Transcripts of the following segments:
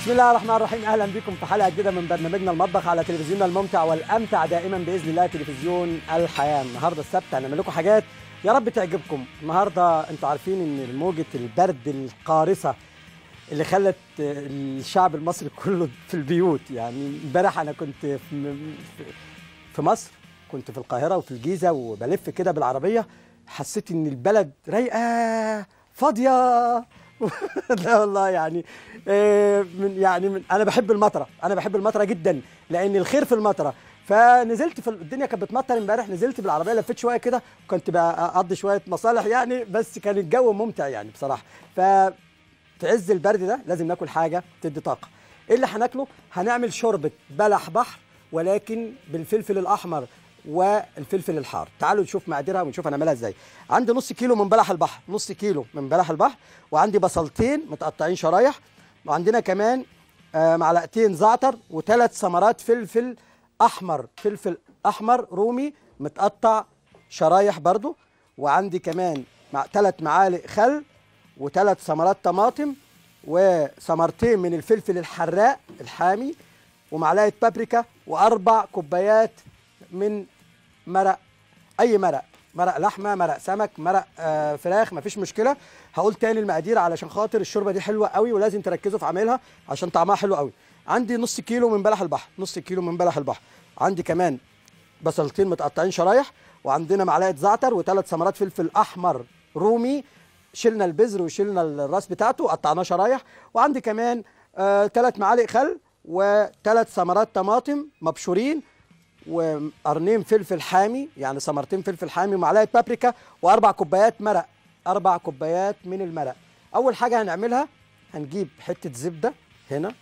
بسم الله الرحمن الرحيم اهلا بكم في حلقه جديده من برنامجنا المطبخ على تلفزيوننا الممتع والامتع دائما باذن الله تلفزيون الحياه النهارده السبت هنعمل لكم حاجات يا رب تعجبكم النهارده انتوا عارفين ان موجه البرد القارصه اللي خلت الشعب المصري كله في البيوت يعني امبارح انا كنت في في مصر كنت في القاهره وفي الجيزه وبلف كده بالعربيه حسيت ان البلد رايقه فاضيه لا والله يعني آه، من يعني من انا بحب المطره انا بحب المطره جدا لان الخير في المطره فنزلت في الدنيا كانت بتمطر امبارح نزلت بالعربيه لفيت شويه كده وكنت بقضي شويه مصالح يعني بس كان الجو ممتع يعني بصراحه ف في عز البرد ده لازم ناكل حاجه تدي طاقه ايه اللي هناكله هنعمل شوربه بلح بحر ولكن بالفلفل الاحمر والفلفل الحار تعالوا نشوف مقاديرها ونشوف هنعملها ازاي عندي نص كيلو من بلح البحر نص كيلو من بلح البحر وعندي بصلتين متقطعين شرايح وعندنا كمان آه، معلقتين زعتر وثلاث ثمرات فلفل احمر فلفل احمر رومي متقطع شرايح برضو وعندي كمان مع ثلاث معالق خل وثلاث ثمرات طماطم وثمرتين من الفلفل الحراق الحامي ومعلقه بابريكا واربع كوبايات من مرق اي مرق مرق لحمه مرق سمك مرق آه فراخ مفيش مشكله هقول تاني المقادير علشان خاطر الشوربه دي حلوه قوي ولازم تركزوا في عملها عشان طعمها حلو قوي عندي نص كيلو من بلح البحر نص كيلو من بلح البحر عندي كمان بصلتين متقطعين شرايح وعندنا معلقه زعتر وثلاث ثمرات فلفل احمر رومي شلنا البذر وشلنا الراس بتاعته قطعناه شرايح وعندي كمان ثلاث معالق خل وثلاث ثمرات طماطم مبشورين وقرنين فلفل حامي يعني ثمرتين فلفل حامي ومعلقه بابريكا واربع كوبايات مرق اربع كوبايات من المرق اول حاجه هنعملها هنجيب حته زبده هنا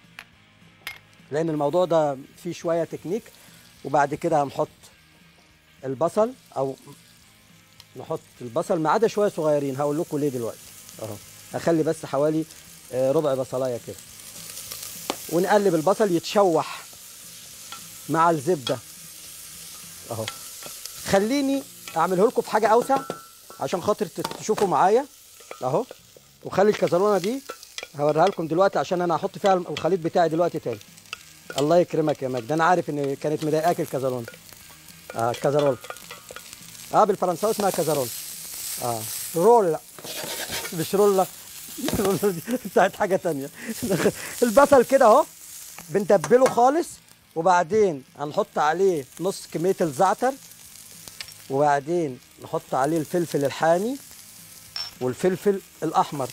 لان الموضوع ده فيه شويه تكنيك وبعد كده هنحط البصل او نحط البصل ما عدا شويه صغيرين هقول لكم ليه دلوقتي اهو هخلي بس حوالي آه، ربع بصلايه كده ونقلب البصل يتشوح مع الزبده اهو خليني اعمله لكم في حاجه اوسع عشان خاطر تشوفوا معايا اهو وخلي الكزرونه دي هوريها لكم دلوقتي عشان انا هحط فيها الخليط بتاعي دلوقتي تاني الله يكرمك يا مجد انا عارف ان كانت مضايقاك الكزرونه اه الكزرول اه بالفرنساوي اسمها كزرول اه رول مش رولا رولا دي بتاعت حاجه تانية البصل كده اهو بنتبله خالص وبعدين هنحط عليه نص كميه الزعتر وبعدين نحط عليه الفلفل الحامي والفلفل الاحمر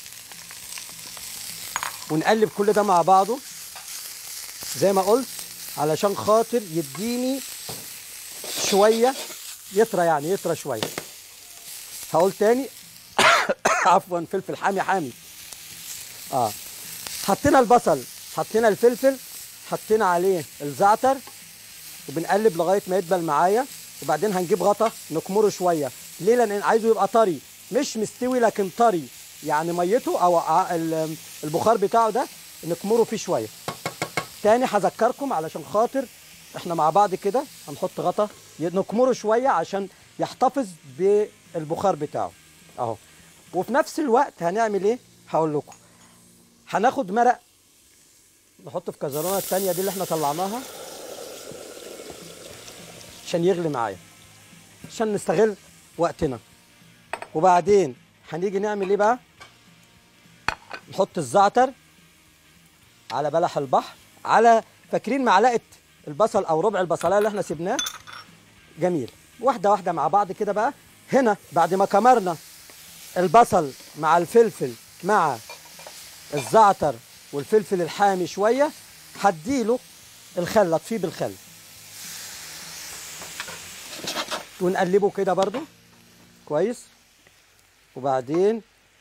ونقلب كل ده مع بعضه زي ما قلت علشان خاطر يديني شويه يطرى يعني يطرى شويه هقول تاني عفوا فلفل حامي حامي اه حطينا البصل حطينا الفلفل حطينا عليه الزعتر وبنقلب لغايه ما يدبل معايا وبعدين هنجيب غطا نكمره شويه ليه لان عايزه يبقى طري مش مستوي لكن طري يعني ميته او ع- ال- البخار بتاعه ده نكمره فيه شويه تاني هذكركم علشان خاطر احنا مع بعض كده هنحط غطا نكمره شويه عشان يحتفظ بالبخار بتاعه اهو وفي نفس الوقت هنعمل ايه هقول لكم هناخد مرق نحطه في كزرونه الثانيه دي اللي احنا طلعناها عشان يغلي معايا عشان نستغل وقتنا وبعدين هنيجي نعمل ايه بقى نحط الزعتر على بلح البحر على فاكرين معلقه البصل او ربع البصلايه اللي احنا سيبناه جميل واحده واحده مع بعض كده بقى هنا بعد ما كمرنا البصل مع الفلفل مع الزعتر والفلفل الحامي شويه هديله الخل اطفيه بالخل ونقلبه كده برضو كويس وبعدين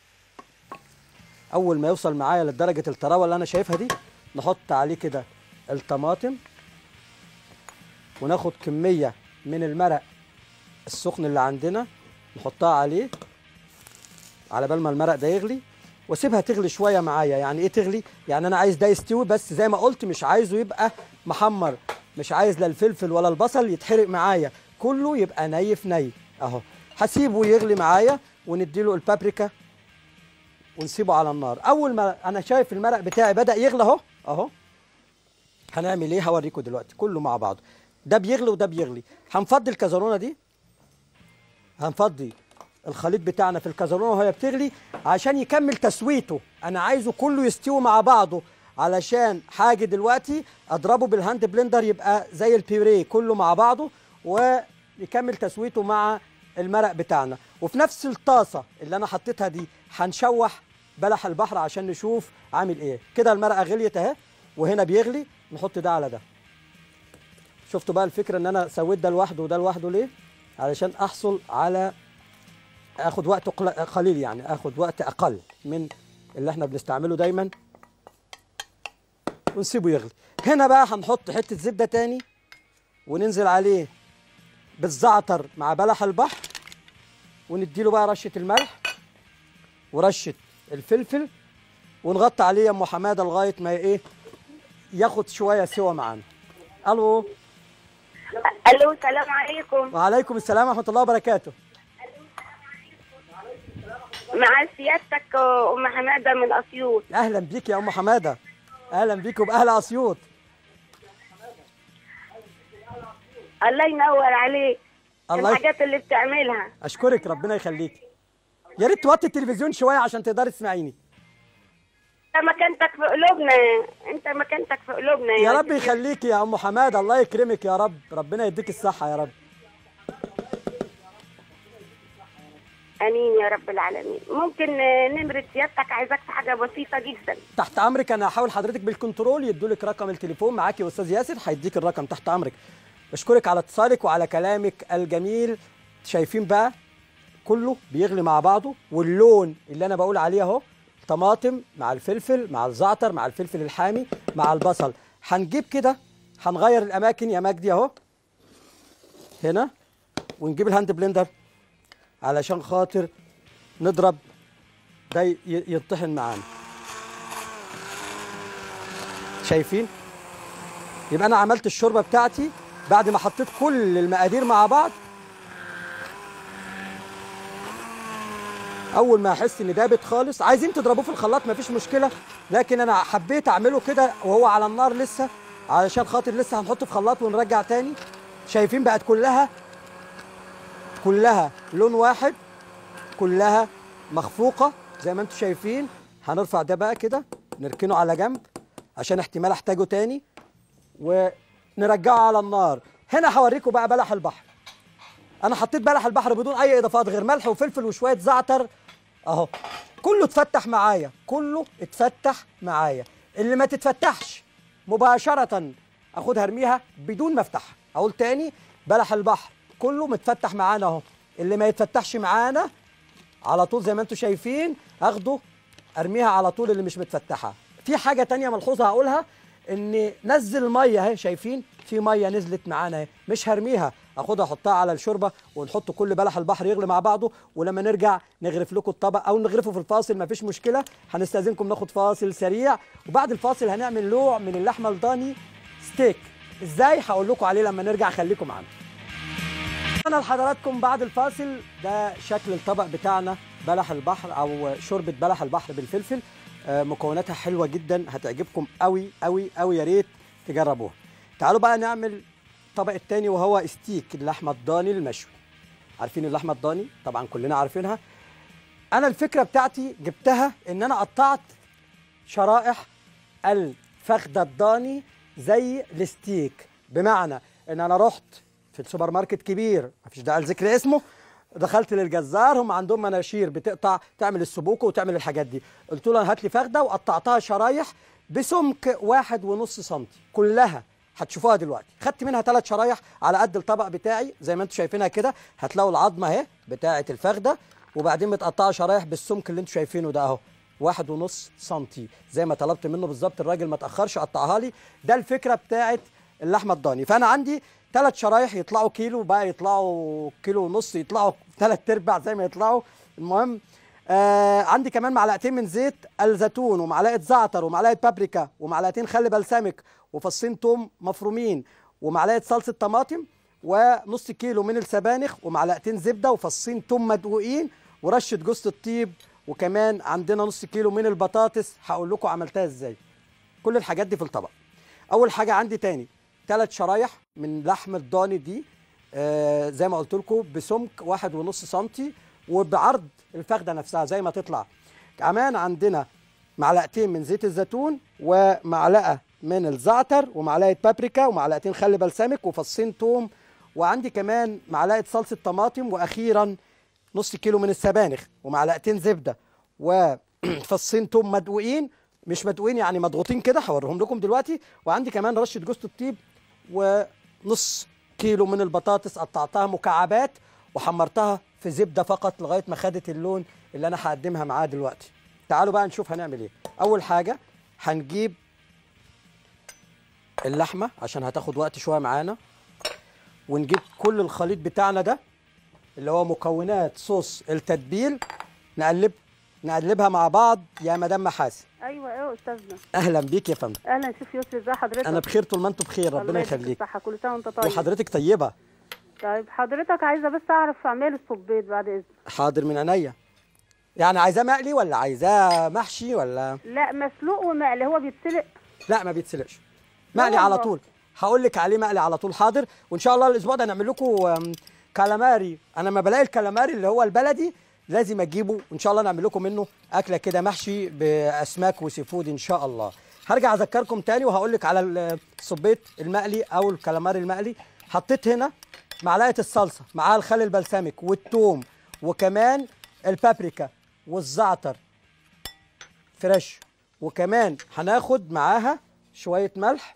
اول ما يوصل معايا لدرجه الطراوه اللي انا شايفها دي نحط عليه كده الطماطم وناخد كميه من المرق السخن اللي عندنا نحطها عليه على بال ما المرق ده يغلي واسيبها تغلي شويه معايا يعني ايه تغلي يعني انا عايز ده يستوي بس زي ما قلت مش عايزه يبقى محمر مش عايز لا الفلفل ولا البصل يتحرق معايا كله يبقى ني في ني اهو هسيبه يغلي معايا ونديله البابريكا ونسيبه على النار اول ما انا شايف المرق بتاعي بدا يغلى اهو اهو هنعمل ايه هوريكم دلوقتي كله مع بعضه ده بيغلي وده بيغلي هنفضي الكزرونه دي هنفضي الخليط بتاعنا في الكزرونه وهي بتغلي عشان يكمل تسويته انا عايزه كله يستوي مع بعضه علشان حاجه دلوقتي اضربه بالهاند بلندر يبقى زي البيوريه كله مع بعضه ويكمل تسويته مع المرق بتاعنا وفي نفس الطاسه اللي انا حطيتها دي هنشوح بلح البحر عشان نشوف عامل ايه كده المرقه غليت اهي وهنا بيغلي نحط ده على ده شفتوا بقى الفكره ان انا سويت ده لوحده وده لوحده ليه علشان احصل على اخد وقت قل- قليل يعني اخد وقت اقل من اللي احنا بنستعمله دايما ونسيبه يغلي هنا بقى هنحط حته زبده تاني وننزل عليه بالزعتر مع بلح البحر ونديله بقى رشه الملح ورشه الفلفل ونغطي عليه يا ام حماده لغايه ما ايه ياخد شويه سوا معانا الو الو السلام عليكم وعليكم السلام ورحمه الله وبركاته مع سيادتك ام حماده من اسيوط اهلا بيك يا ام حماده اهلا بيك وباهل اسيوط الله ينور عليك الله يخ- الحاجات اللي بتعملها اشكرك ربنا يخليك يا ريت توطي التلفزيون شويه عشان تقدري تسمعيني انت مكانتك في قلوبنا انت مكانتك في قلوبنا يا رب سيدي. يخليك يا ام حماده الله يكرمك يا رب ربنا يديك الصحه يا رب امين يا رب العالمين ممكن آه، نمرة سيادتك عايزاك في حاجه بسيطه جدا تحت امرك انا هحاول حضرتك بالكنترول يدولك رقم التليفون معاكي يا استاذ ياسر هيديك الرقم تحت امرك بشكرك على اتصالك وعلى كلامك الجميل شايفين بقى كله بيغلي مع بعضه واللون اللي انا بقول عليه اهو طماطم مع الفلفل مع الزعتر مع الفلفل الحامي مع البصل هنجيب كده هنغير الاماكن يا مجدي اهو هنا ونجيب الهاند بلندر علشان خاطر نضرب ده ي- يطحن معانا شايفين يبقى انا عملت الشوربه بتاعتي بعد ما حطيت كل المقادير مع بعض اول ما احس ان دابت خالص عايزين تضربوه في الخلاط مفيش مشكله لكن انا حبيت اعمله كده وهو على النار لسه علشان خاطر لسه هنحطه في خلاط ونرجع تاني شايفين بقت كلها كلها لون واحد كلها مخفوقه زي ما انتم شايفين هنرفع ده بقى كده نركنه على جنب عشان احتمال احتاجه تاني ونرجعه على النار هنا هوريكم بقى بلح البحر انا حطيت بلح البحر بدون اي اضافات غير ملح وفلفل وشويه زعتر اهو كله اتفتح معايا كله اتفتح معايا اللي ما تتفتحش مباشره اخدها ارميها بدون ما افتحها اقول تاني بلح البحر كله متفتح معانا اهو اللي ما يتفتحش معانا على طول زي ما انتم شايفين اخده ارميها على طول اللي مش متفتحه في حاجه تانية ملحوظه هقولها ان نزل ميه اهي شايفين في ميه نزلت معانا اهي مش هرميها اخدها احطها على الشوربه ونحط كل بلح البحر يغلي مع بعضه ولما نرجع نغرف لكم الطبق او نغرفه في الفاصل مفيش مشكله هنستاذنكم ناخد فاصل سريع وبعد الفاصل هنعمل نوع من اللحمه الضاني ستيك ازاي هقول لكم عليه لما نرجع خليكم معانا انا لحضراتكم بعد الفاصل ده شكل الطبق بتاعنا بلح البحر او شوربه بلح البحر بالفلفل آه، مكوناتها حلوه جدا هتعجبكم قوي قوي قوي يا ريت تجربوها تعالوا بقى نعمل الطبق التاني وهو ستيك اللحمه الضاني المشوي عارفين اللحمه الضاني طبعا كلنا عارفينها انا الفكره بتاعتي جبتها ان انا قطعت شرائح الفخده الضاني زي الستيك بمعنى ان انا رحت في السوبر ماركت كبير مفيش داعي لذكر اسمه دخلت للجزار هم عندهم مناشير بتقطع تعمل السبوكه وتعمل الحاجات دي قلت له هات لي فخده وقطعتها شرايح بسمك واحد ونص سنتي كلها هتشوفوها دلوقتي خدت منها ثلاث شرايح على قد الطبق بتاعي زي ما انتم شايفينها كده هتلاقوا العظمه اهي بتاعه الفخده وبعدين متقطعه شرايح بالسمك اللي انتم شايفينه ده اهو واحد ونص سنتي زي ما طلبت منه بالظبط الراجل ما تاخرش قطعها لي ده الفكره بتاعه اللحمه الضاني فانا عندي ثلاث شرايح يطلعوا كيلو بقى يطلعوا كيلو ونص يطلعوا ثلاث ارباع زي ما يطلعوا المهم آه عندي كمان معلقتين من زيت الزيتون ومعلقه زعتر ومعلقه بابريكا ومعلقتين خل بلسمك وفصين توم مفرومين ومعلقه صلصه طماطم ونص كيلو من السبانخ ومعلقتين زبده وفصين توم مدقوقين ورشه جوز الطيب وكمان عندنا نص كيلو من البطاطس هقول لكم عملتها ازاي كل الحاجات دي في الطبق اول حاجه عندي تاني ثلاث شرايح من لحم الضاني دي آه زي ما قلت لكم بسمك واحد ونص سنتي وبعرض الفخده نفسها زي ما تطلع كمان عندنا معلقتين من زيت الزيتون ومعلقه من الزعتر ومعلقه بابريكا ومعلقتين خل بلسمك وفصين توم وعندي كمان معلقه صلصه طماطم واخيرا نص كيلو من السبانخ ومعلقتين زبده وفصين توم مدقوقين مش مدقوقين يعني مضغوطين كده هوريهم لكم دلوقتي وعندي كمان رشه جوز الطيب ونص كيلو من البطاطس قطعتها مكعبات وحمرتها في زبده فقط لغايه ما خدت اللون اللي انا هقدمها معاه دلوقتي تعالوا بقى نشوف هنعمل ايه اول حاجه هنجيب اللحمه عشان هتاخد وقت شويه معانا ونجيب كل الخليط بتاعنا ده اللي هو مكونات صوص التتبيل نقلب نقلبها مع بعض يا مدام محاسن ايوه ايه يا استاذنا اهلا بيك يا فندم اهلا شوف يسري ازي حضرتك انا بخير طول ما انتم بخير الله ربنا يديك يخليك الصحه كل سنه وانت طيب وحضرتك طيبه طيب حضرتك عايزه بس اعرف اعمال الصبيط بعد اذنك حاضر من عينيا يعني عايزاه مقلي ولا عايزاه محشي ولا لا مسلوق ومقلي هو بيتسلق لا ما بيتسلقش لا مقلي على والله. طول هقول لك عليه مقلي على طول حاضر وان شاء الله الاسبوع ده نعمل لكم آم، كالاماري انا لما بلاقي الكالاماري اللي هو البلدي لازم اجيبه وان شاء الله نعمل لكم منه اكله كده محشي باسماك وسي فود ان شاء الله هرجع اذكركم تاني وهقول لك على الصبيط المقلي او الكالاماري المقلي حطيت هنا معلقه الصلصه معاها الخل البلسمك والثوم وكمان البابريكا والزعتر فريش وكمان هناخد معاها شويه ملح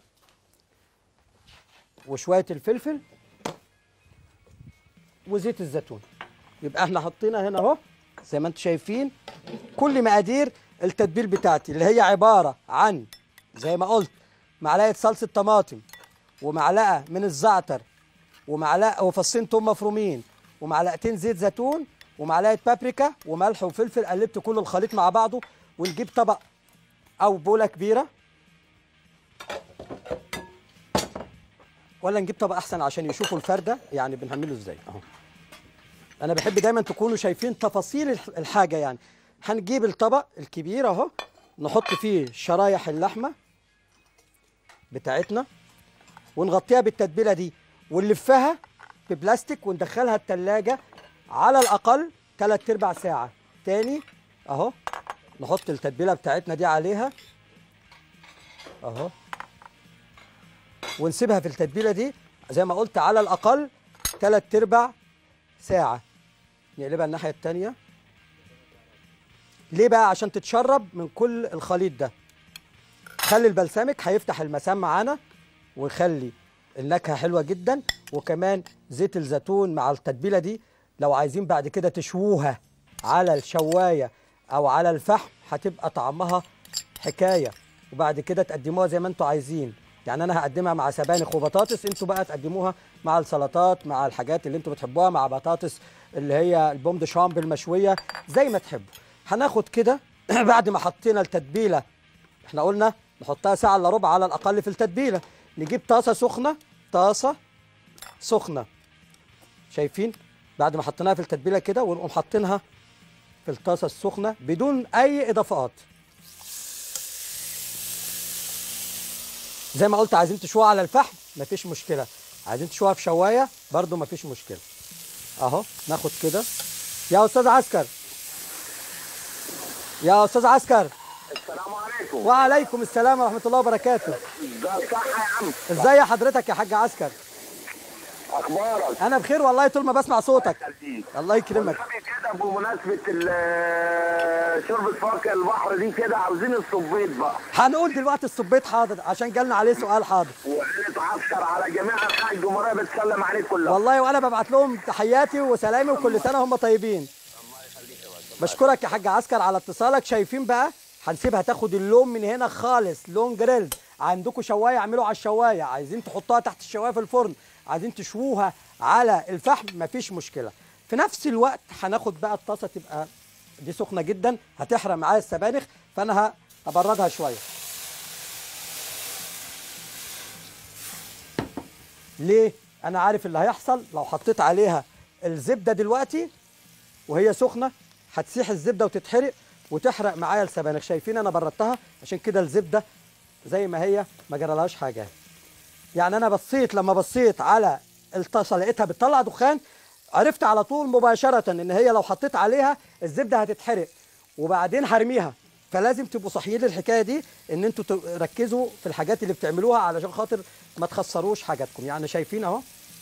وشويه الفلفل وزيت الزيتون يبقى احنا حطينا هنا اهو زي ما انتم شايفين كل مقادير التتبيل بتاعتي اللي هي عباره عن زي ما قلت معلقه صلصه طماطم ومعلقه من الزعتر ومعلقه وفصين توم مفرومين ومعلقتين زيت زيتون ومعلقه بابريكا وملح وفلفل قلبت كل الخليط مع بعضه ونجيب طبق او بوله كبيره ولا نجيب طبق احسن عشان يشوفوا الفرده يعني بنعمله ازاي اهو انا بحب دايما تكونوا شايفين تفاصيل الح- الحاجه يعني هنجيب الطبق الكبير اهو نحط فيه شرايح اللحمه بتاعتنا ونغطيها بالتتبيله دي ونلفها ببلاستيك وندخلها التلاجة على الاقل 3 ارباع ساعه تاني اهو نحط التتبيله بتاعتنا دي عليها اهو ونسيبها في التتبيله دي زي ما قلت على الاقل 3 ارباع ساعه نقلبها الناحيه التانيه ليه بقى عشان تتشرب من كل الخليط ده خلي البلسمك هيفتح المسام معانا ويخلي النكهه حلوه جدا وكمان زيت الزيتون مع التتبيله دي لو عايزين بعد كده تشووها على الشوايه او على الفحم هتبقى طعمها حكايه وبعد كده تقدموها زي ما انتوا عايزين يعني انا هقدمها مع سبانخ وبطاطس انتوا بقى تقدموها مع السلطات مع الحاجات اللي انتوا بتحبوها مع بطاطس اللي هي البوم دي شامب المشويه زي ما تحبوا هناخد كده بعد ما حطينا التتبيله احنا قلنا نحطها ساعه الا ربع على الاقل في التتبيله نجيب طاسه سخنه طاسه سخنه شايفين بعد ما حطيناها في التتبيله كده ونقوم حاطينها في الطاسه السخنه بدون اي اضافات زي ما قلت عايزين تشوها على الفحم مفيش مشكله عايزين تشوها في شوايه برضو مفيش مشكله اهو ناخد كده يا استاذ عسكر يا استاذ عسكر السلام عليكم وعليكم السلام ورحمه الله وبركاته ده صح يا عم ازاي حضرتك يا حاج عسكر اخبارك انا بخير والله طول ما بسمع صوتك الله يكرمك والنبي كده بمناسبه ال- شرب فواكه البحر دي كده عاوزين الصبيط بقى هنقول دلوقتي الصبيط حاضر عشان جالنا عليه سؤال حاضر وعيلة عسكر على جميع انحاء الجمهوريه بتسلم عليك كلها والله وانا ببعت لهم تحياتي وسلامي وكل سنه هم طيبين بشكرك يا حاج عسكر على اتصالك شايفين بقى هنسيبها تاخد اللون من هنا خالص لون جريلد عندكم شوايه اعملوا على الشوايه عايزين تحطوها تحت الشوايه في الفرن عايزين تشووها على الفحم مفيش مشكله في نفس الوقت هناخد بقى الطاسه تبقى دي سخنه جدا هتحرق معايا السبانخ فانا هبردها شويه ليه انا عارف اللي هيحصل لو حطيت عليها الزبده دلوقتي وهي سخنه هتسيح الزبده وتتحرق وتحرق معايا السبانخ شايفين انا بردتها عشان كده الزبده زي ما هي ما جرالهاش حاجه يعني انا بصيت لما بصيت على الطاسه لقيتها بتطلع دخان عرفت على طول مباشره ان هي لو حطيت عليها الزبده هتتحرق وبعدين هرميها فلازم تبقوا صاحيين للحكايه دي ان انتوا تركزوا في الحاجات اللي بتعملوها علشان خاطر ما تخسروش حاجاتكم يعني شايفين اهو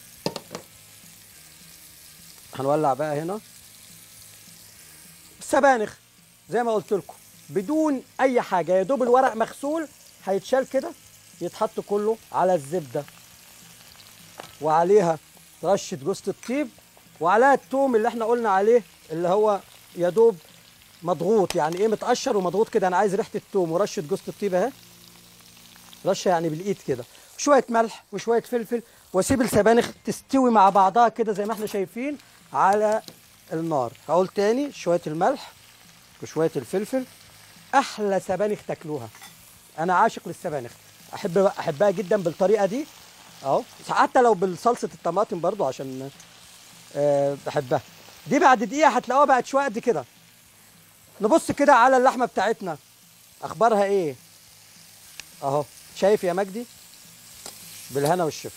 هنولع بقى هنا سبانخ زي ما قلت لكم بدون اي حاجه يا دوب الورق مغسول هيتشال كده يتحط كله على الزبده وعليها رشه جوز الطيب وعليها التوم اللي احنا قلنا عليه اللي هو يا دوب مضغوط يعني ايه متقشر ومضغوط كده انا عايز ريحه التوم ورشه جوز الطيب اهي رشه يعني بالايد كده شويه ملح وشويه فلفل واسيب السبانخ تستوي مع بعضها كده زي ما احنا شايفين على النار هقول تاني شويه الملح وشويه الفلفل احلى سبانخ تاكلوها انا عاشق للسبانخ احب احبها جدا بالطريقه دي اهو حتى لو بالصلصه الطماطم برضو عشان أه بحبها دي بعد دقيقه هتلاقوها بقت شويه قد كده نبص كده على اللحمه بتاعتنا اخبارها ايه اهو شايف يا مجدي بالهنا والشفا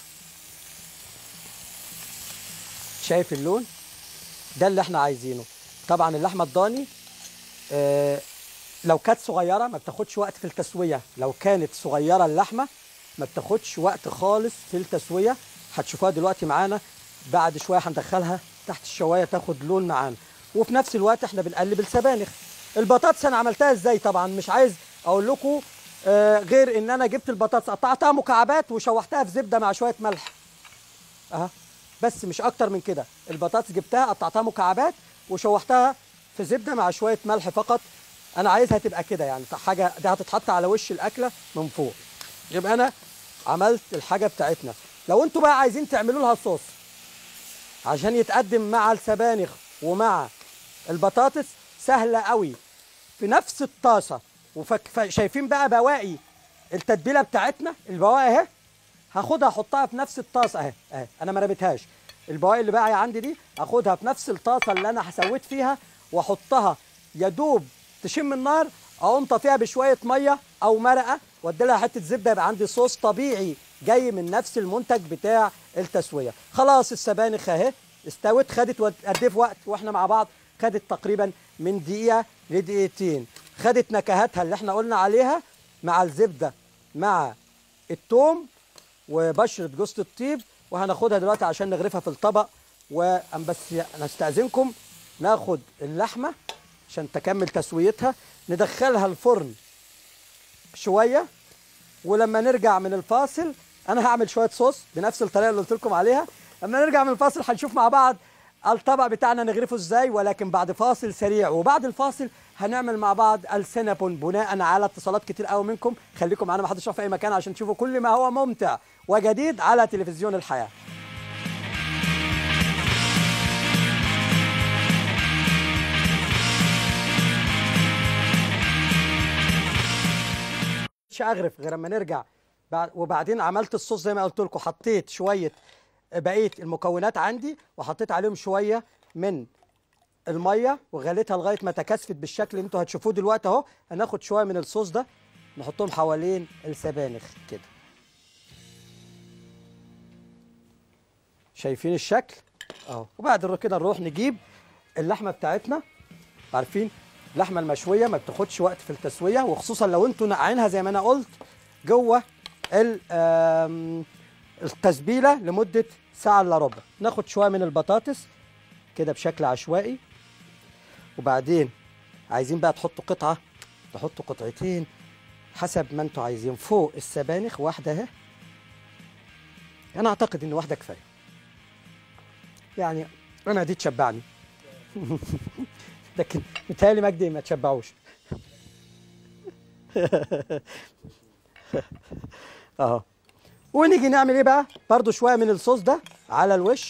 شايف اللون ده اللي احنا عايزينه طبعا اللحمه الضاني آه لو كانت صغيره ما بتاخدش وقت في التسويه لو كانت صغيره اللحمه ما بتاخدش وقت خالص في التسويه هتشوفوها دلوقتي معانا بعد شويه هندخلها تحت الشوايه تاخد لون معانا وفي نفس الوقت احنا بنقلب السبانخ البطاطس انا عملتها ازاي طبعا مش عايز اقول لكم آه غير ان انا جبت البطاطس قطعتها مكعبات وشوحتها في زبده مع شويه ملح اها بس مش اكتر من كده البطاطس جبتها قطعتها مكعبات وشوحتها في زبده مع شويه ملح فقط انا عايزها تبقى كده يعني حاجه دي هتتحط على وش الاكله من فوق يبقى انا عملت الحاجه بتاعتنا لو انتوا بقى عايزين تعملوا لها صوص عشان يتقدم مع السبانخ ومع البطاطس سهله قوي في نفس الطاسه وشايفين بقى بواقي التتبيله بتاعتنا البواقي اهي هاخدها احطها في نفس الطاسه اهي اهي انا ما رميتهاش البواقي اللي بقى عندي دي هاخدها في نفس الطاسه اللي انا سويت فيها واحطها يا دوب تشم النار اقوم فيها بشويه ميه او مرقه وادي لها حته زبده يبقى عندي صوص طبيعي جاي من نفس المنتج بتاع التسويه خلاص السبانخ اهي استوت خدت قد ايه في وقت واحنا مع بعض خدت تقريبا من دقيقه لدقيقتين خدت نكهاتها اللي احنا قلنا عليها مع الزبده مع التوم وبشره جوز الطيب وهناخدها دلوقتي عشان نغرفها في الطبق وبس نستأذنكم ناخد اللحمه عشان تكمل تسويتها ندخلها الفرن شويه ولما نرجع من الفاصل انا هعمل شويه صوص بنفس الطريقه اللي قلت لكم عليها لما نرجع من الفاصل هنشوف مع بعض الطبق بتاعنا نغرفه ازاي ولكن بعد فاصل سريع وبعد الفاصل هنعمل مع بعض السينابون بناء على اتصالات كتير قوي منكم خليكم معانا ما حدش يروح في اي مكان عشان تشوفوا كل ما هو ممتع وجديد على تلفزيون الحياه مش اغرف غير اما نرجع بعد وبعدين عملت الصوص زي ما قلت لكم حطيت شويه بقيه المكونات عندي وحطيت عليهم شويه من الميه وغليتها لغايه ما تكثفت بالشكل اللي انتوا هتشوفوه دلوقتي اهو هناخد شويه من الصوص ده نحطهم حوالين السبانخ كده شايفين الشكل اهو وبعد كده نروح نجيب اللحمه بتاعتنا عارفين اللحمه المشويه ما بتاخدش وقت في التسويه وخصوصا لو انتوا نقعينها زي ما انا قلت جوه التسبيله لمده ساعه الا ربع ناخد شويه من البطاطس كده بشكل عشوائي وبعدين عايزين بقى تحطوا قطعه تحطوا قطعتين حسب ما انتوا عايزين فوق السبانخ واحده اهي انا اعتقد ان واحده كفايه يعني انا دي تشبعني لكن متهيألي مجدي ما تشبعوش اهو ونيجي نعمل ايه بقى برضو شويه من الصوص ده على الوش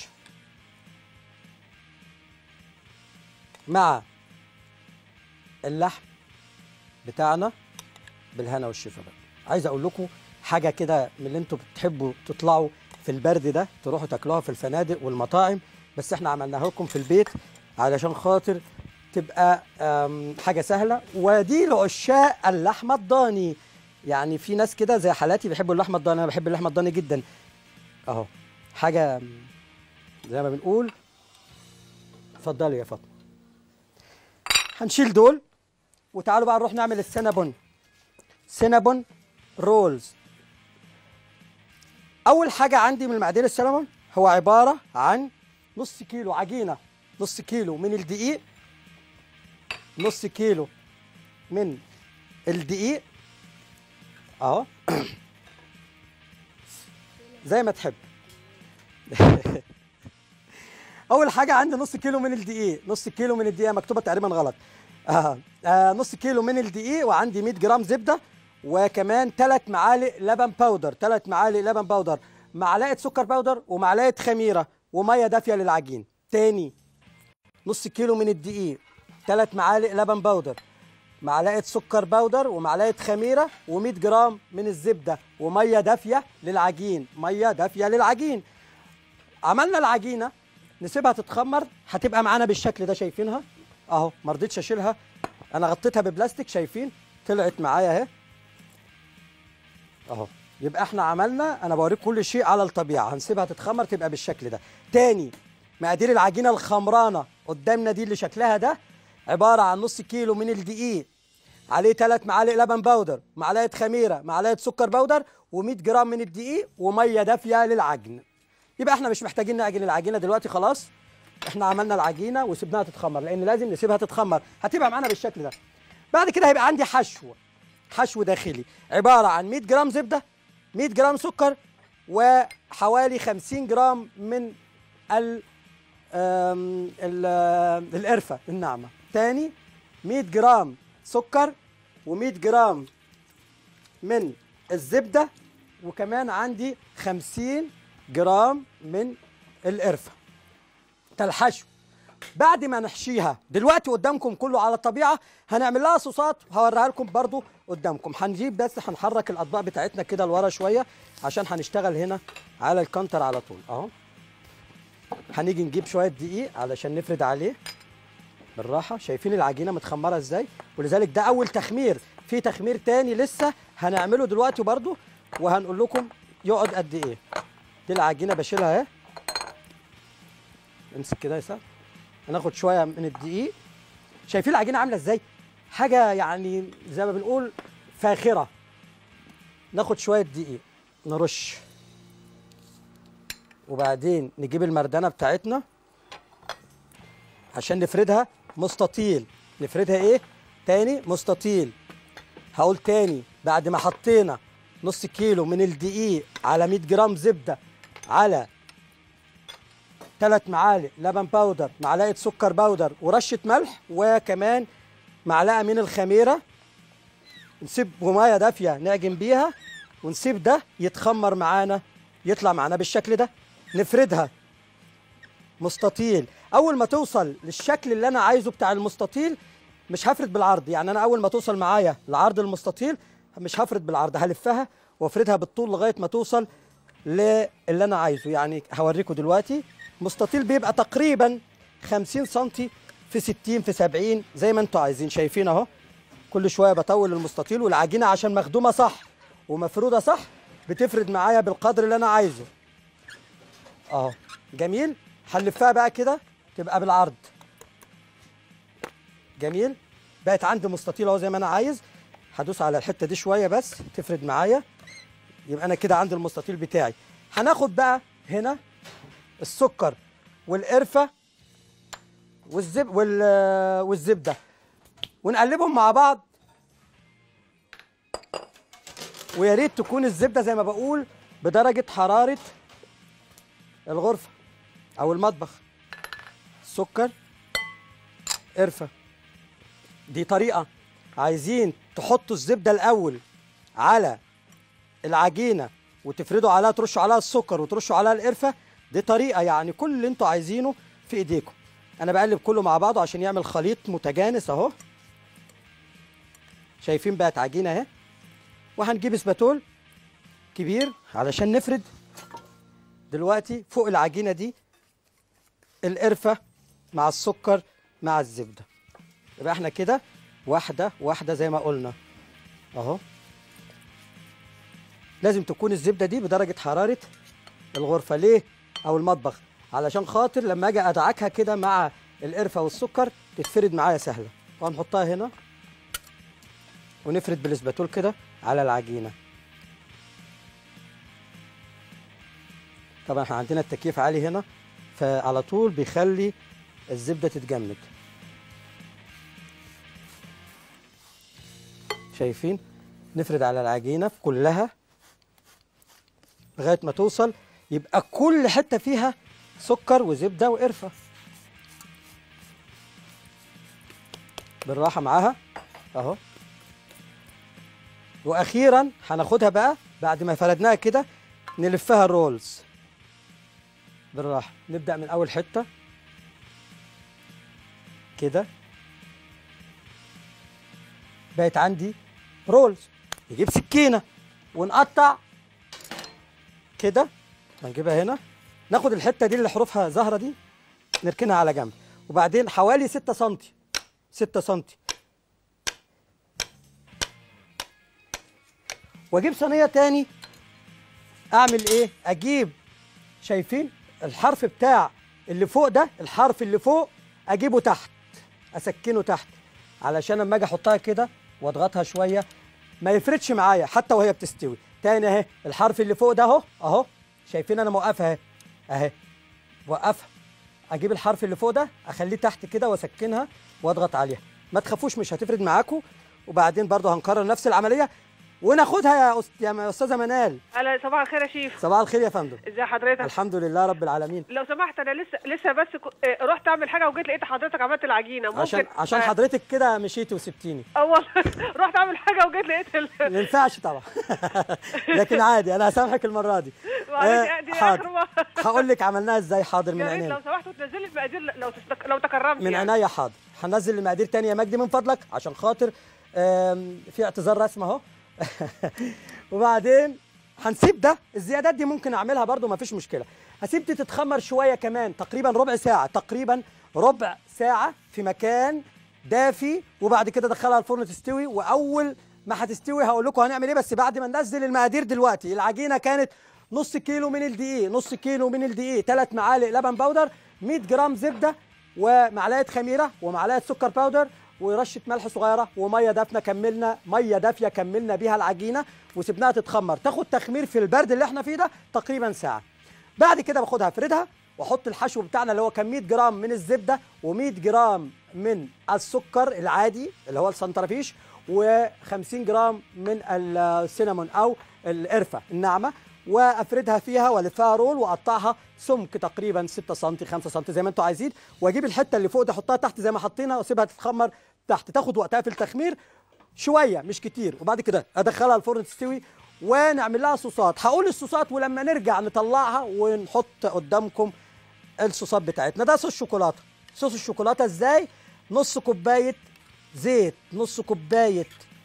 مع اللحم بتاعنا بالهنا والشفا بقى عايز اقول لكم حاجه كده من اللي انتوا بتحبوا تطلعوا في البرد ده تروحوا تاكلوها في الفنادق والمطاعم بس احنا عملناها لكم في البيت علشان خاطر تبقى حاجه سهله ودي لعشاق اللحمه الضاني يعني في ناس كده زي حالاتي بيحبوا اللحمه الضاني انا بحب اللحمه الضاني جدا اهو حاجه زي ما بنقول اتفضلي يا فاطمه هنشيل دول وتعالوا بقى نروح نعمل السينابون سينابون رولز اول حاجه عندي من المقادير السينابون هو عباره عن نص كيلو عجينه نص كيلو من الدقيق نص كيلو من الدقيق اهو زي ما تحب اول حاجه عندي نص كيلو من الدقيق نص كيلو من الدقيق مكتوبه تقريبا غلط آه. آه نص كيلو من الدقيق وعندي 100 جرام زبده وكمان 3 معالق لبن باودر 3 معالق لبن باودر معلقه سكر باودر ومعلقه خميره وميه دافيه للعجين تاني نص كيلو من الدقيق 3 معالق لبن باودر معلقه سكر باودر ومعلقه خميره و100 جرام من الزبده وميه دافيه للعجين ميه دافيه للعجين عملنا العجينه نسيبها تتخمر هتبقى معانا بالشكل ده شايفينها اهو ما رضيتش اشيلها انا غطيتها ببلاستيك شايفين طلعت معايا اهي اهو يبقى احنا عملنا انا بوريك كل شيء على الطبيعه هنسيبها تتخمر تبقى بالشكل ده تاني مقادير العجينه الخمرانه قدامنا دي اللي شكلها ده عباره عن نص كيلو من الدقيق عليه 3 معالق لبن باودر معلقه خميره معلقه سكر باودر و100 جرام من الدقيق وميه دافيه للعجن يبقى احنا مش محتاجين نعجن العجينه دلوقتي خلاص احنا عملنا العجينه وسيبناها تتخمر لان لازم نسيبها تتخمر هتبقى معانا بالشكل ده بعد كده هيبقى عندي حشو حشو داخلي عباره عن 100 جرام زبده 100 جرام سكر وحوالي 50 جرام من ال آم، ال- آم، القرفه الناعمه تاني 100 جرام سكر و100 جرام من الزبده وكمان عندي 50 جرام من القرفه ده الحشو بعد ما نحشيها دلوقتي قدامكم كله على الطبيعه هنعمل لها صوصات هوريها لكم برضو قدامكم هنجيب بس هنحرك الاطباق بتاعتنا كده لورا شويه عشان هنشتغل هنا على الكانتر على طول اهو هنيجي نجيب شويه دقيق علشان نفرد عليه بالراحه شايفين العجينه متخمره ازاي ولذلك ده اول تخمير في تخمير تاني لسه هنعمله دلوقتي برضو وهنقول لكم يقعد قد ايه دي العجينه بشيلها اهي امسك كده يا سام هناخد شويه من الدقيق شايفين العجينه عامله ازاي حاجه يعني زي ما بنقول فاخره ناخد شويه دقيق نرش وبعدين نجيب المردانه بتاعتنا عشان نفردها مستطيل نفردها ايه تاني مستطيل هقول تاني بعد ما حطينا نص كيلو من الدقيق على 100 جرام زبده على ثلاث معالق لبن باودر معلقه سكر باودر ورشه ملح وكمان معلقه من الخميره نسيب ميه دافيه نعجن بيها ونسيب ده يتخمر معانا يطلع معانا بالشكل ده نفردها مستطيل اول ما توصل للشكل اللي انا عايزه بتاع المستطيل مش هفرد بالعرض يعني انا اول ما توصل معايا لعرض المستطيل مش هفرد بالعرض هلفها وافردها بالطول لغايه ما توصل للي انا عايزه يعني هوريكم دلوقتي مستطيل بيبقى تقريبا 50 سم في 60 في 70 زي ما انتوا عايزين شايفين اهو كل شويه بطول المستطيل والعجينه عشان مخدومه صح ومفروده صح بتفرد معايا بالقدر اللي انا عايزه اهو جميل هنلفها بقى كده تبقى بالعرض جميل بقت عندي مستطيل اهو زي ما انا عايز هدوس على الحته دي شويه بس تفرد معايا يبقى انا كده عندي المستطيل بتاعي هناخد بقى هنا السكر والقرفه والزب وال والزبده ونقلبهم مع بعض ويا ريت تكون الزبده زي ما بقول بدرجه حراره الغرفه او المطبخ سكر قرفه دي طريقه عايزين تحطوا الزبده الاول على العجينه وتفردوا عليها ترشوا عليها السكر وترشوا عليها القرفه دي طريقه يعني كل اللي انتوا عايزينه في ايديكم انا بقلب كله مع بعضه عشان يعمل خليط متجانس اهو شايفين بقت عجينه اهي وهنجيب اسباتول كبير علشان نفرد دلوقتي فوق العجينه دي القرفه مع السكر مع الزبده يبقى احنا كده واحده واحده زي ما قلنا اهو لازم تكون الزبده دي بدرجه حراره الغرفه ليه او المطبخ علشان خاطر لما اجي ادعكها كده مع القرفه والسكر تتفرد معايا سهله وهنحطها هنا ونفرد بالاسباتول كده على العجينه طبعا احنا عندنا التكييف عالي هنا فعلى طول بيخلي الزبده تتجمد شايفين نفرد على العجينه كلها لغايه ما توصل يبقى كل حته فيها سكر وزبده وقرفه بالراحه معاها اهو واخيرا هناخدها بقى بعد ما فردناها كده نلفها رولز بالراحه نبدا من اول حته كده بقت عندي رولز نجيب سكينه ونقطع كده هنجيبها هنا ناخد الحته دي اللي حروفها زهره دي نركنها على جنب وبعدين حوالي 6 سم 6 سم واجيب صينيه تاني اعمل ايه اجيب شايفين الحرف بتاع اللي فوق ده الحرف اللي فوق اجيبه تحت اسكنه تحت علشان لما اجي احطها كده واضغطها شويه ما يفردش معايا حتى وهي بتستوي تاني اهي الحرف اللي فوق ده اهو اهو شايفين انا موقفها اهي اهي وقفها اجيب الحرف اللي فوق ده اخليه تحت كده واسكنها واضغط عليها ما تخافوش مش هتفرد معاكم وبعدين برضو هنكرر نفس العمليه وناخدها يا أست... يا استاذه منال هلا صباح الخير يا شيف صباح الخير يا فندم ازي حضرتك الحمد لله رب العالمين لو سمحت انا لسه لسه بس ك... آه، رحت اعمل حاجه وجيت لقيت حضرتك عملت العجينه ممكن عشان عشان آه، حضرتك كده مشيتي وسبتيني اه والله رحت اعمل حاجه وجيت لقيت ال... ما ينفعش طبعا لكن عادي انا هسامحك المره دي معلش آه، دي حاضر. اخر مره هقول لك عملناها ازاي حاضر من يا ريت عينينا لو سمحت وتنزل لي المقادير لو تستك... لو تكرمت من يعني. عينيا حاضر هنزل المقادير تاني يا مجدي من فضلك عشان خاطر آم، في اعتذار رسمي اهو وبعدين هنسيب ده الزيادات دي ممكن اعملها برضو مفيش مشكله هسيب دي تتخمر شويه كمان تقريبا ربع ساعه تقريبا ربع ساعه في مكان دافي وبعد كده ادخلها الفرن تستوي واول ما هتستوي هقول لكم هنعمل ايه بس بعد ما ننزل المقادير دلوقتي العجينه كانت نص كيلو من الدقيق نص كيلو من الدقيق ثلاث معالق لبن بودر 100 جرام زبده ومعلقه خميره ومعلقه سكر باودر ورشه ملح صغيره وميه دافيه كملنا ميه دافيه كملنا بيها العجينه وسبناها تتخمر تاخد تخمير في البرد اللي احنا فيه ده تقريبا ساعه بعد كده باخدها افردها واحط الحشو بتاعنا اللي هو كان 100 جرام من الزبده و100 جرام من السكر العادي اللي هو السنترفيش و50 جرام من السينامون او القرفه الناعمه وافردها فيها والفها رول واقطعها سمك تقريبا 6 سم 5 سم زي ما انتوا عايزين واجيب الحته اللي فوق دي احطها تحت زي ما حطينا واسيبها تتخمر تحت تاخد وقتها في التخمير شويه مش كتير وبعد كده ادخلها الفرن تستوي ونعمل لها صوصات هقول الصوصات ولما نرجع نطلعها ونحط قدامكم الصوصات بتاعتنا ده صوص شوكولاته صوص الشوكولاته ازاي نص كوبايه زيت نص كوبايه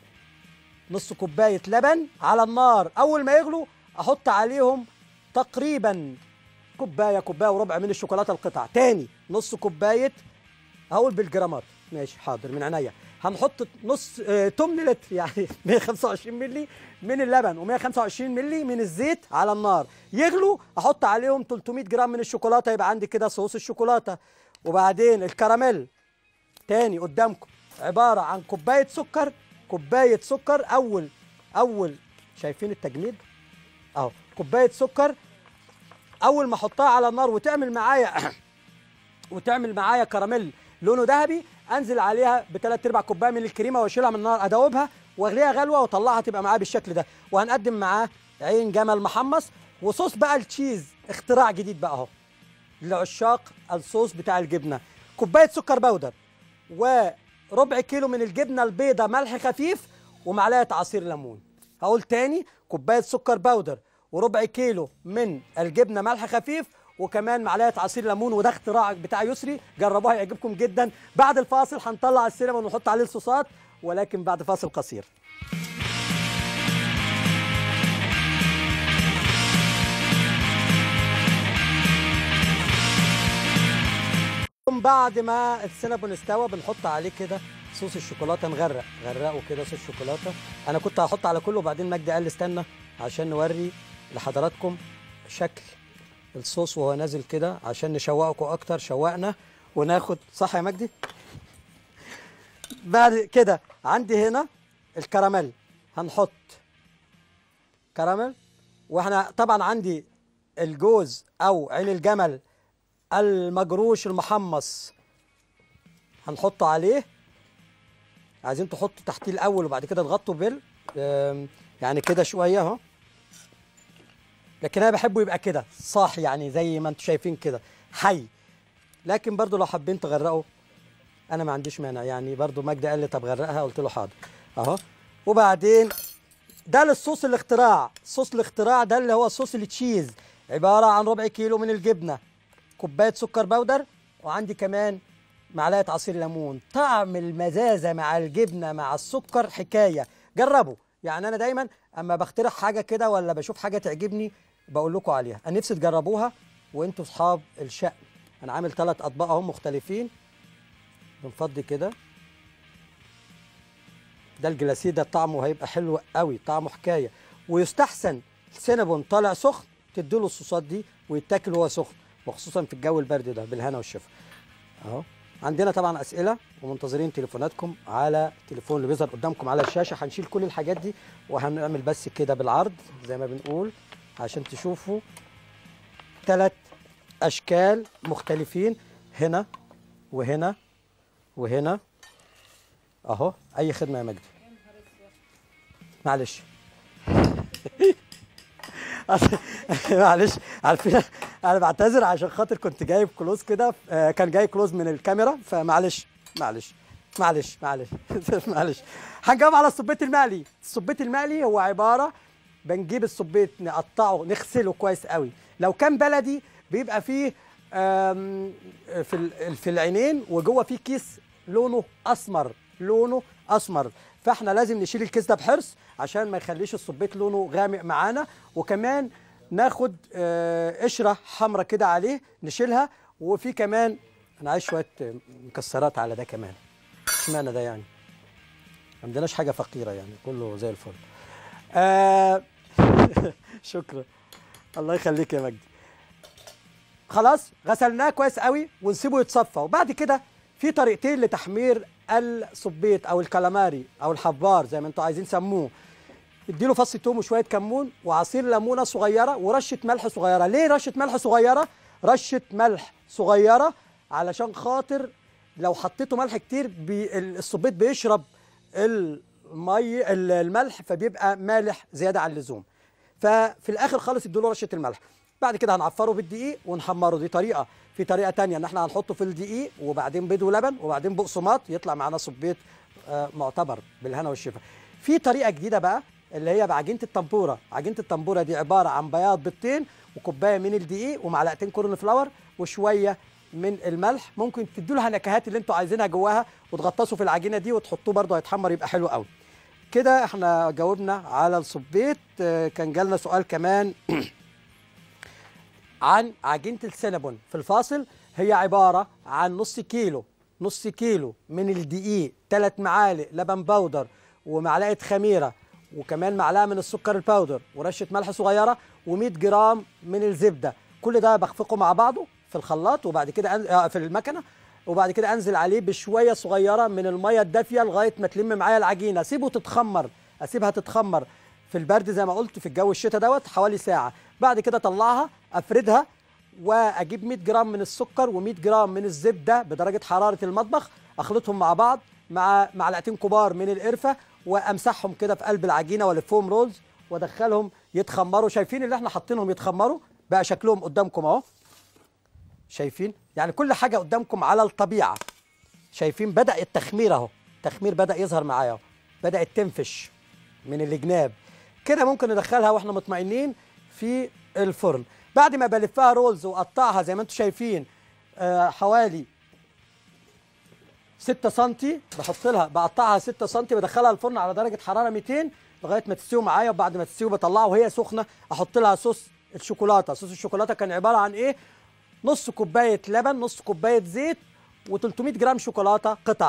نص كوبايه لبن على النار اول ما يغلوا احط عليهم تقريبا كوبايه كوبايه وربع من الشوكولاته القطع تاني نص كوبايه هقول بالجرامات ماشي حاضر من عينيا هنحط نص آه 8 لتر يعني 125 مللي من اللبن و125 مللي من الزيت على النار يغلوا احط عليهم 300 جرام من الشوكولاته يبقى عندي كده صوص الشوكولاته وبعدين الكراميل تاني قدامكم عباره عن كوبايه سكر كوبايه سكر اول اول شايفين التجميد اهو كوبايه سكر اول ما احطها على النار وتعمل معايا وتعمل معايا كراميل لونه ذهبي انزل عليها بثلاث ارباع كوبايه من الكريمه واشيلها من النار ادوبها واغليها غلوه واطلعها تبقى معايا بالشكل ده وهنقدم معاه عين جمل محمص وصوص بقى التشيز اختراع جديد بقى اهو لعشاق الصوص بتاع الجبنه كوبايه سكر بودر وربع كيلو من الجبنه البيضاء ملح خفيف ومعلقه عصير ليمون هقول تاني كوبايه سكر بودر وربع كيلو من الجبنه ملح خفيف وكمان معلقه عصير ليمون وده اختراع بتاع يسري جربوها يعجبكم جدا بعد الفاصل هنطلع السينما ونحط عليه الصوصات ولكن بعد فاصل قصير بعد ما السينابون استوى بنحط عليه كده صوص الشوكولاته نغرق غرقه كده صوص الشوكولاته انا كنت هحط على كله وبعدين مجدي قال لي استنى عشان نوري لحضراتكم شكل الصوص وهو نازل كده عشان نشوقكم اكتر شوقنا وناخد صح يا مجدي بعد كده عندي هنا الكراميل هنحط كراميل واحنا طبعا عندي الجوز او عين الجمل المجروش المحمص هنحطه عليه عايزين تحطوا تحتيه الاول وبعد كده تغطوا بال آم، يعني كده شويه اهو لكن انا بحبه يبقى كده صاحي يعني زي ما انتم شايفين كده حي لكن برضو لو حابين تغرقوا انا ما عنديش مانع يعني برضو مجدي قال لي طب غرقها قلت له حاضر اهو وبعدين ده للصوص الاختراع صوص الاختراع ده اللي هو صوص التشيز عباره عن ربع كيلو من الجبنه كوبايه سكر بودر وعندي كمان معلقه عصير ليمون طعم المزازه مع الجبنه مع السكر حكايه جربوا يعني انا دايما اما بخترع حاجه كده ولا بشوف حاجه تعجبني بقول لكم عليها انا نفسي تجربوها وانتوا اصحاب الشأن انا عامل ثلاث اطباق اهم مختلفين بنفضي كده ده الجلاسيه ده طعمه هيبقى حلو قوي طعمه حكايه ويستحسن السينابون طالع سخن تديله الصوصات دي ويتاكل وهو سخن وخصوصا في الجو البرد ده بالهنا والشفا اهو عندنا طبعا اسئله ومنتظرين تليفوناتكم على التليفون اللي بيظهر قدامكم على الشاشه هنشيل كل الحاجات دي وهنعمل بس كده بالعرض زي ما بنقول عشان تشوفوا ثلاث اشكال مختلفين هنا وهنا وهنا اهو اي خدمه يا مجدي معلش أصل- معلش عارفين انا بعتذر عشان خاطر كنت جايب كلوز كده آه، كان جاي كلوز من الكاميرا فمعلش معلش معلش معلش معلش هنجاوب على الصبيت المقلي الصبيت المقلي هو عباره بنجيب الصبيت نقطعه نغسله كويس قوي لو كان بلدي بيبقى فيه آم، في ال- في العينين وجوه فيه كيس لونه اسمر لونه اسمر فاحنا لازم نشيل الكيس ده بحرص عشان ما يخليش الصبيت لونه غامق معانا وكمان ناخد آه، قشره حمراء كده عليه نشيلها وفي كمان انا عايز شويه مكسرات على ده كمان اشمعنى ده يعني ما عندناش حاجه فقيره يعني كله زي الفل آه شكرا الله يخليك يا مجدي خلاص غسلناه كويس قوي ونسيبه يتصفى وبعد كده في طريقتين لتحمير الصبيط او الكالاماري او الحبار زي ما انتوا عايزين سموه اديله فص توم وشويه كمون وعصير ليمونه صغيره ورشه ملح صغيره ليه رشه ملح صغيره رشه ملح صغيره علشان خاطر لو حطيته ملح كتير بي الصبيط بيشرب المي ال- الملح فبيبقى مالح زياده عن اللزوم ففي الاخر خالص ادوا له رشه الملح بعد كده هنعفره بالدقيق ونحمره دي طريقه في طريقه تانية ان احنا هنحطه في الدقيق وبعدين بيض ولبن وبعدين بقسماط يطلع معانا صبيط آه، معتبر بالهنا والشفا في طريقه جديده بقى اللي هي بعجينه التنبوره عجينه التنبوره دي عباره عن بياض بيضتين وكوبايه من الدقيق ومعلقتين كورن فلاور وشويه من الملح ممكن تدوا لها نكهات اللي انتوا عايزينها جواها وتغطسوا في العجينه دي وتحطوه برده هيتحمر يبقى حلو قوي كده احنا جاوبنا على الصبيط آه، كان جالنا سؤال كمان عن عجينة السينابون في الفاصل هي عبارة عن نص كيلو نص كيلو من الدقيق ثلاث معالق لبن بودر ومعلقة خميرة وكمان معلقة من السكر الباودر ورشة ملح صغيرة و100 جرام من الزبدة كل ده بخفقه مع بعضه في الخلاط وبعد كده أن- آه، في المكنة وبعد كده انزل عليه بشويه صغيره من الميه الدافيه لغايه ما تلم معايا العجينه اسيبه تتخمر اسيبها تتخمر في البرد زي ما قلت في الجو الشتاء دوت حوالي ساعه بعد كده اطلعها افردها واجيب 100 جرام من السكر و100 جرام من الزبده بدرجه حراره المطبخ اخلطهم مع بعض مع معلقتين كبار من القرفه وامسحهم كده في قلب العجينه والفوم رولز وادخلهم يتخمروا شايفين اللي احنا حاطينهم يتخمروا بقى شكلهم قدامكم اهو شايفين يعني كل حاجه قدامكم على الطبيعه شايفين بدا التخمير اهو التخمير بدا يظهر معايا اهو بدات تنفش من الجناب كده ممكن ندخلها واحنا مطمئنين في الفرن بعد ما بلفها رولز واقطعها زي ما انتم شايفين آه حوالي 6 سم بحط لها بقطعها 6 سم بدخلها الفرن على درجه حراره 200 لغايه ما تستوي معايا وبعد ما تستوي بطلعها وهي سخنه احط لها صوص الشوكولاته صوص الشوكولاته كان عباره عن ايه نص كوبايه لبن نص كوبايه زيت و300 جرام شوكولاته قطع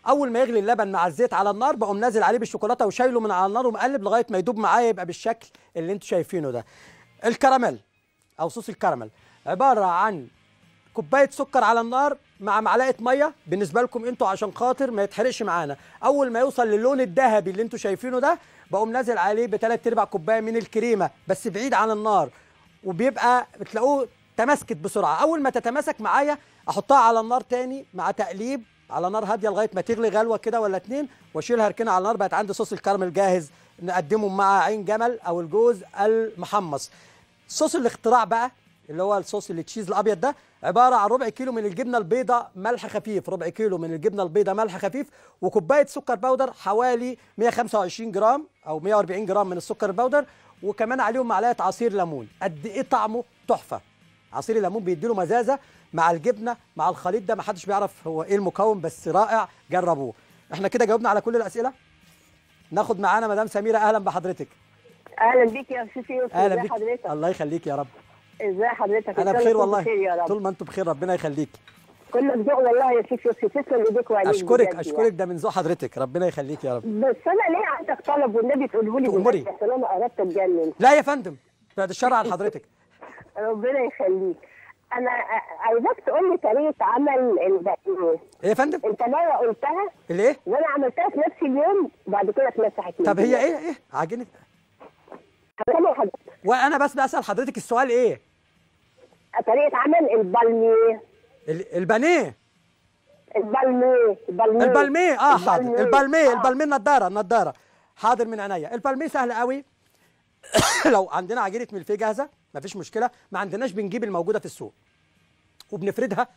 اول ما يغلي اللبن مع الزيت على النار بقوم نازل عليه بالشوكولاته وشايله من على النار ومقلب لغايه ما يدوب معايا يبقى بالشكل اللي انتوا شايفينه ده الكراميل او صوص الكراميل عباره عن كوبايه سكر على النار مع معلقه ميه بالنسبه لكم انتوا عشان خاطر ما يتحرقش معانا اول ما يوصل للون الذهبي اللي انتوا شايفينه ده بقوم نازل عليه بثلاث ارباع كوبايه من الكريمه بس بعيد عن النار وبيبقى بتلاقوه تماسكت بسرعه اول ما تتماسك معايا احطها على النار تاني مع تقليب على نار هاديه لغايه ما تغلي غلوه كده ولا اتنين واشيلها اركنها على النار بقت عندي صوص الكراميل جاهز نقدمه مع عين جمل او الجوز المحمص صوص الاختراع بقى اللي هو الصوص اللي تشيز الابيض ده عباره عن ربع كيلو من الجبنه البيضاء ملح خفيف ربع كيلو من الجبنه البيضاء ملح خفيف وكوبايه سكر باودر حوالي 125 جرام او 140 جرام من السكر الباودر وكمان عليهم معلقه عصير ليمون قد ايه طعمه تحفه عصير الليمون بيديله مزازه مع الجبنه مع الخليط ده ما حدش بيعرف هو ايه المكون بس رائع جربوه احنا كده جاوبنا على كل الاسئله ناخد معانا مدام سميره اهلا بحضرتك اهلا بيك يا استاذ يوسف اهلا ازي بيك حضرتك الله يخليك يا رب ازي حضرتك انا إن شاء الله بخير تكون والله بخير يا رب طول ما انتم بخير ربنا يخليك كلك ذوق والله يا استاذ يوسف تسلم ايديك وعليك اشكرك بجد اشكرك ده من ذوق حضرتك ربنا يخليك يا رب يعني. بس انا ليه عندك طلب والنبي تقوله لي تأمري. بجد عشان انا قربت اتجنن لا يا فندم بعد الشر عن حضرتك ربنا يخليك انا ع- عايزاك تقول لي طريقه عمل البقيه ايه يا فندم انت مره قلتها الايه وانا عملتها في نفس اليوم وبعد كده اتمسحت مني. طب هي ايه ايه عاجنك هقولها لحضرتك. وانا بس بسال حضرتك السؤال ايه طريقه عمل البالميه ال- البانيه البالميه البالميه البالميه اه حاضر البالميه. البالميه آه. البالميه النضاره النضاره حاضر من عينيا البالميه سهل قوي لو عندنا عجينه ملفيه جاهزه مفيش مشكله ما عندناش بنجيب الموجوده في السوق وبنفردها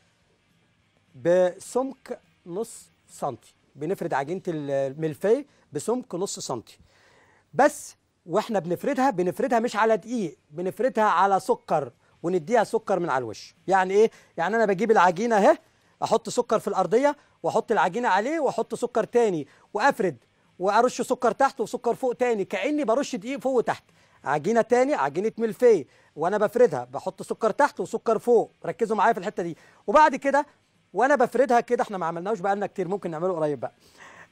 بسمك نص سنتي بنفرد عجينه الملفيه بسمك نص سنتي بس واحنا بنفردها بنفردها مش على دقيق بنفردها على سكر ونديها سكر من على الوش يعني ايه يعني انا بجيب العجينه اهي احط سكر في الارضيه واحط العجينه عليه واحط سكر تاني وافرد وارش سكر تحت وسكر فوق تاني كاني برش دقيق فوق وتحت عجينه تاني عجينه ملفيه وانا بفردها بحط سكر تحت وسكر فوق ركزوا معايا في الحته دي وبعد كده وانا بفردها كده احنا ما عملناهوش بقالنا كتير ممكن نعمله قريب بقى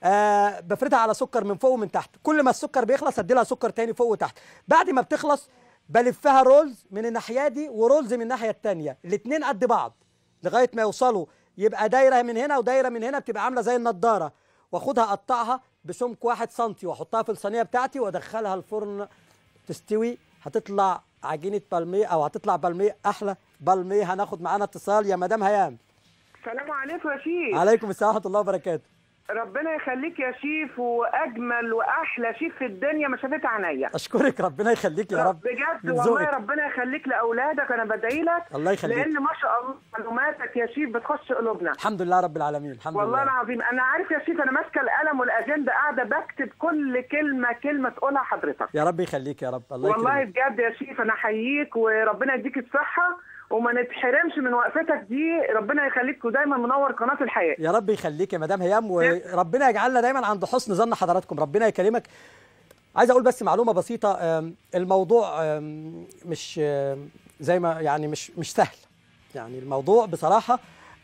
آه بفردها على سكر من فوق ومن تحت كل ما السكر بيخلص ادي لها سكر تاني فوق وتحت بعد ما بتخلص بلفها رولز من الناحيه دي ورولز من الناحيه التانيه الاثنين قد بعض لغايه ما يوصلوا يبقى دايره من هنا ودايره من هنا بتبقى عامله زي النضاره واخدها اقطعها بسمك واحد سنتي واحطها في الصينيه بتاعتي وادخلها الفرن تستوي هتطلع عجينه بالميه او هتطلع بالميه احلى بالميه هناخد معانا اتصال يا مدام هيام السلام عليكم يا شيف عليكم السلام ورحمه الله وبركاته ربنا يخليك يا شيف واجمل واحلى شيف في الدنيا ما شافت عينيا اشكرك ربنا يخليك يا رب بجد من والله ذوقك. ربنا يخليك لاولادك انا بدعي لك الله يخليك. لان ما شاء الله معلوماتك يا شيف بتخش قلوبنا الحمد لله رب العالمين الحمد والله لله العظيم انا عارف يا شيف انا ماسكه القلم والاجنده قاعده بكتب كل كلمه كلمه تقولها حضرتك يا رب يخليك يا رب الله والله يكرمك بجد يا شيف انا احييك وربنا يديك الصحه وما نتحرمش من وقفتك دي ربنا يخليك ودايما منور قناه الحياه يا رب يخليك يا مدام هيام وربنا يجعلنا دايما عند حسن ظن حضراتكم ربنا يكرمك عايز اقول بس معلومه بسيطه آم، الموضوع آم، مش آم، زي ما يعني مش مش سهل يعني الموضوع بصراحه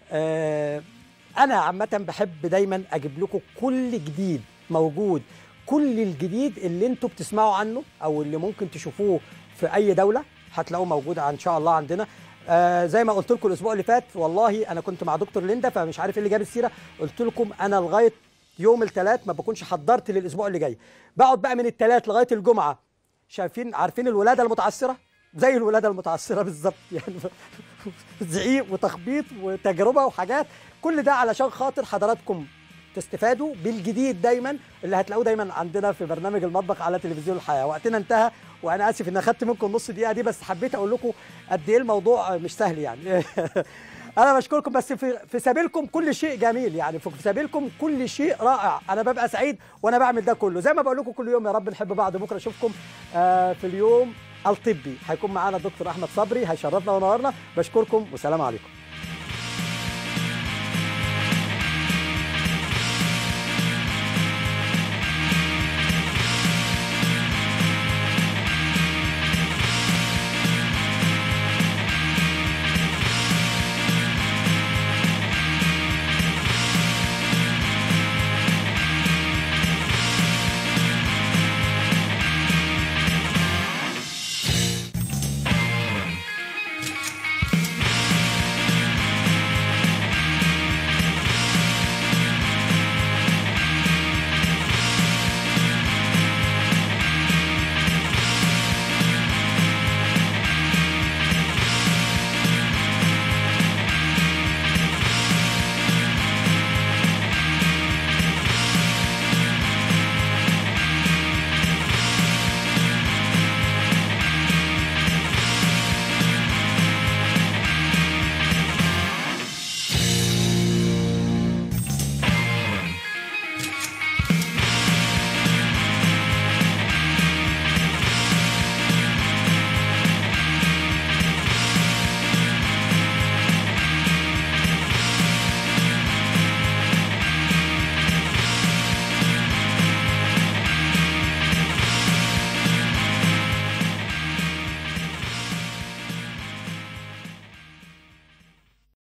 آه، انا عامه بحب دايما اجيب لكم كل جديد موجود كل الجديد اللي انتوا بتسمعوا عنه او اللي ممكن تشوفوه في اي دوله هتلاقوه موجود ان شاء الله عندنا آه زي ما قلت لكم الاسبوع اللي فات والله انا كنت مع دكتور ليندا فمش عارف ايه اللي جاب السيره قلت لكم انا لغايه يوم الثلاث ما بكونش حضرت للاسبوع اللي جاي بقعد بقى من الثلاث لغايه الجمعه شايفين عارفين الولاده المتعثره زي الولاده المتعثره بالظبط يعني زعيق وتخبيط وتجربه وحاجات كل ده علشان خاطر حضراتكم تستفادوا بالجديد دايما اللي هتلاقوه دايما عندنا في برنامج المطبخ على تلفزيون الحياه وقتنا انتهى وانا اسف ان اخدت منكم نص دقيقه دي بس حبيت اقول لكم قد ايه الموضوع مش سهل يعني انا بشكركم بس في في سبيلكم كل شيء جميل يعني في سبيلكم كل شيء رائع انا ببقى سعيد وانا بعمل ده كله زي ما بقول لكم كل يوم يا رب نحب بعض بكره اشوفكم آه، في اليوم الطبي هيكون معانا الدكتور احمد صبري هيشرفنا ونورنا بشكركم والسلام عليكم